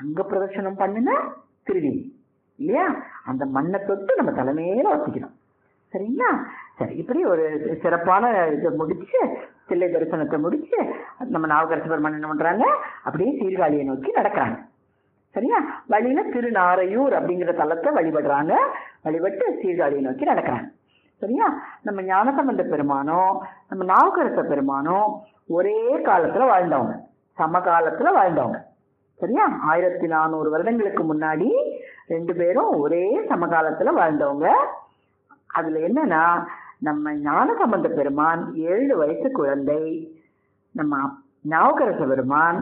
அங்க பிரதட்சணம் பண்ணின திருவேணி இல்லையா அந்த மண்ணை தொட்டு நம்ம தலைமையில வச்சுக்கணும் சரிங்களா சரி இப்படி ஒரு சிறப்பான இதை முடிச்சு தில்லை தரிசனத்தை முடிச்சு நம்ம நாவுக்கரசு பெருமான் என்ன பண்றாங்க அப்படியே சீர்காழியை நோக்கி நடக்கிறாங்க சரியா வழியில திருநாரையூர் அப்படிங்கிற தலத்தை வழிபடுறாங்க வழிபட்டு சீர்காழியை நோக்கி நடக்கிறாங்க சரியா நம்ம ஞானசம்பந்த பெருமானோ நம்ம நாவுக்கரச பெருமானோ ஒரே காலத்துல வாழ்ந்தவங்க சமகாலத்துல வாழ்ந்தவங்க சரியா ஆயிரத்தி நானூறு வருடங்களுக்கு முன்னாடி ரெண்டு பேரும் ஒரே சமகாலத்துல வாழ்ந்தவங்க அதுல என்னன்னா நம்ம ஞானசம்பந்த பெருமான் ஏழு வயசு குழந்தை நம்ம நாவுக்கரச பெருமான்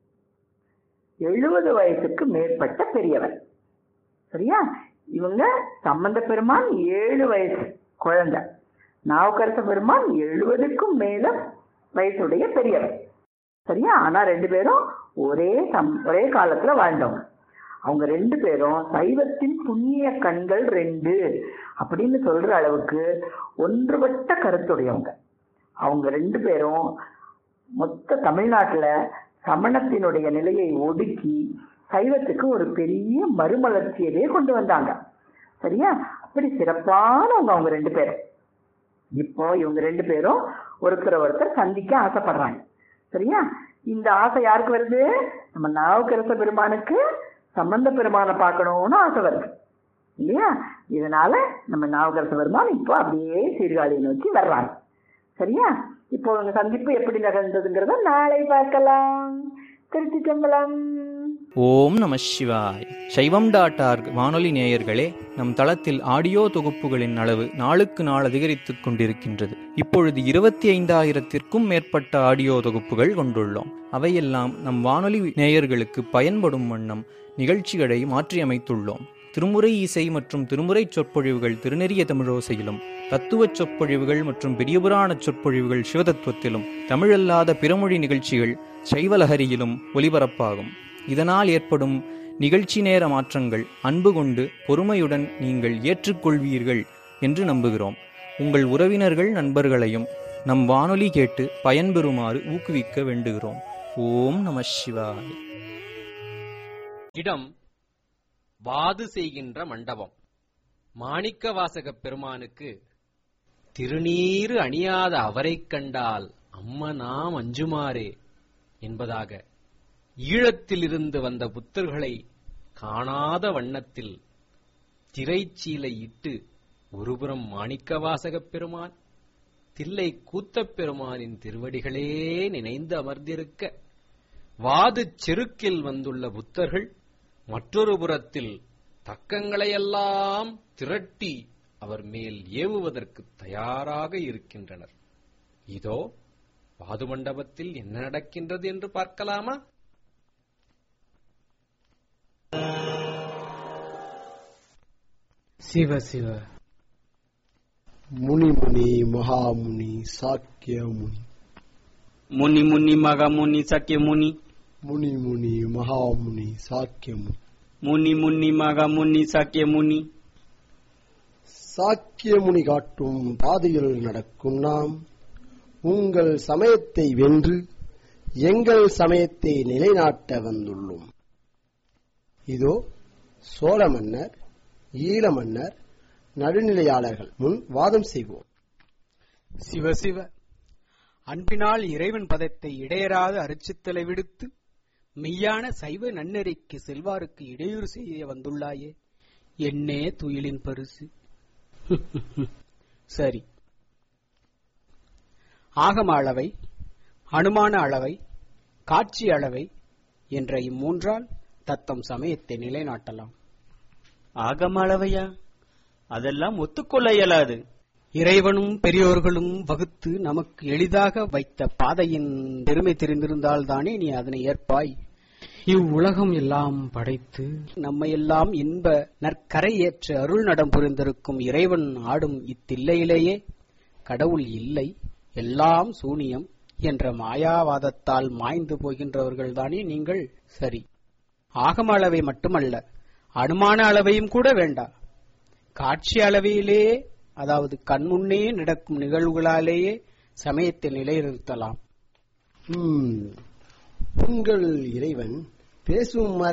எழுபது வயசுக்கு மேற்பட்ட பெரியவர் சரியா இவங்க சம்பந்த பெருமான் ஏழு வயசு குழந்தை நாவுக்கரச பெருமான் எழுபதுக்கும் மேல வயசுடைய பெரியவர் சரியா ஆனா ரெண்டு பேரும் ஒரே சம் ஒரே காலத்துல வாழ்ந்தவங்க அவங்க ரெண்டு பேரும் சைவத்தின் புண்ணிய கண்கள் ரெண்டு அப்படின்னு சொல்ற அளவுக்கு ஒன்றுபட்ட கருத்துடையவங்க அவங்க ரெண்டு பேரும் மொத்த தமிழ்நாட்டுல சமணத்தினுடைய நிலையை ஒடுக்கி சைவத்துக்கு ஒரு பெரிய மறுமலர்ச்சியவே கொண்டு வந்தாங்க சரியா அப்படி சிறப்பானவங்க அவங்க ரெண்டு பேரும் இப்போ இவங்க ரெண்டு பேரும் ஒருத்தர் ஒருத்தர் சந்திக்க ஆசைப்படுறாங்க சரியா இந்த ஆசை யாருக்கு வருது நம்ம நாவுக்கரச பெருமானுக்கு சம்பந்த பெருமானை பார்க்கணும்னு ஆசை வருது இல்லையா இதனால நம்ம நாவுக்கரச பெருமான் இப்போ அப்படியே சீர்காழியை நோக்கி வர்றாங்க சரியா இப்போ உங்க சந்திப்பு எப்படி நடந்ததுங்கிறத நாளை பார்க்கலாம் திருச்சி சம்பளம் ஓம் நம சிவாய் சைவம் டாட் ஆர்க் வானொலி நேயர்களே நம் தளத்தில் ஆடியோ தொகுப்புகளின் அளவு நாளுக்கு நாள் அதிகரித்துக் கொண்டிருக்கின்றது இப்பொழுது இருபத்தி ஐந்தாயிரத்திற்கும் மேற்பட்ட ஆடியோ தொகுப்புகள் கொண்டுள்ளோம் அவையெல்லாம் நம் வானொலி நேயர்களுக்கு பயன்படும் வண்ணம் நிகழ்ச்சிகளை மாற்றியமைத்துள்ளோம் திருமுறை இசை மற்றும் திருமுறை சொற்பொழிவுகள் திருநெறிய தமிழோசையிலும் தத்துவச் சொற்பொழிவுகள் மற்றும் பெரியபுராண சொற்பொழிவுகள் சிவதத்துவத்திலும் தமிழல்லாத பிறமொழி நிகழ்ச்சிகள் சைவலஹரியிலும் ஒலிபரப்பாகும் இதனால் ஏற்படும் நிகழ்ச்சி நேர மாற்றங்கள் அன்பு கொண்டு பொறுமையுடன் நீங்கள் ஏற்றுக்கொள்வீர்கள் என்று நம்புகிறோம் உங்கள் உறவினர்கள் நண்பர்களையும் நம் வானொலி கேட்டு பயன்பெறுமாறு ஊக்குவிக்க வேண்டுகிறோம் ஓம் நம சிவாய இடம் வாது செய்கின்ற மண்டபம் மாணிக்க வாசகப் பெருமானுக்கு திருநீறு அணியாத அவரைக் கண்டால் அம்மனாம் அஞ்சுமாறே என்பதாக ஈழத்திலிருந்து வந்த புத்தர்களை காணாத வண்ணத்தில் திரைச்சீலை இட்டு ஒருபுறம் மாணிக்கவாசகப் பெருமான் தில்லை கூத்தப் பெருமானின் திருவடிகளே நினைந்து அமர்ந்திருக்க வாது செருக்கில் வந்துள்ள புத்தர்கள் மற்றொரு புறத்தில் தக்கங்களையெல்லாம் திரட்டி அவர் மேல் ஏவுவதற்கு தயாராக இருக்கின்றனர் இதோ வாது மண்டபத்தில் என்ன நடக்கின்றது என்று பார்க்கலாமா சிவ சிவ முனி முனி மகாமுனி சாக்கிய முனி முனி முனி மக முனி சக்கிய முனி முனி முனி மகாமுனி சாக்கிய முனி முனி முனி மக முனி சக்கிய முனி சாக்கிய முனி காட்டும் பாதையில் நடக்கும் நாம் உங்கள் சமயத்தை வென்று எங்கள் சமயத்தை நிலைநாட்ட வந்துள்ளோம் இதோ சோழ மன்னர் ஈழ மன்னர் நடுநிலையாளர்கள் முன் வாதம் செய்வோம் சிவ சிவ அன்பினால் இறைவன் பதத்தை இடையராது அரிச்சித்தலை விடுத்து மெய்யான சைவ நன்னெறிக்கு செல்வாருக்கு இடையூறு செய்ய வந்துள்ளாயே என்னே துயிலின் பரிசு சரி ஆகம அளவை அனுமான அளவை காட்சி அளவை என்ற இம்மூன்றால் தத்தம் சமயத்தை நிலைநாட்டலாம் ஆகம அளவையா அதெல்லாம் ஒத்துக்கொள்ள இயலாது இறைவனும் பெரியோர்களும் வகுத்து நமக்கு எளிதாக வைத்த பாதையின் பெருமை தெரிந்திருந்தால் தானே நீ அதனை ஏற்பாய் இவ்வுலகம் எல்லாம் படைத்து நம்மையெல்லாம் இன்ப நற்கரை ஏற்ற அருள் நடம் புரிந்திருக்கும் இறைவன் ஆடும் இத்தில்லையிலேயே கடவுள் இல்லை எல்லாம் சூனியம் என்ற மாயாவாதத்தால் மாய்ந்து போகின்றவர்கள் தானே நீங்கள் சரி ஆகம அளவை மட்டுமல்ல அனுமான அளவையும் கூட வேண்டா காட்சி அளவையிலேயே அதாவது கண்முன்னே நடக்கும் நிகழ்வுகளாலேயே சமயத்தை நிலைநிறுத்தலாம் ம், உங்கள் இறைவன் பேசும்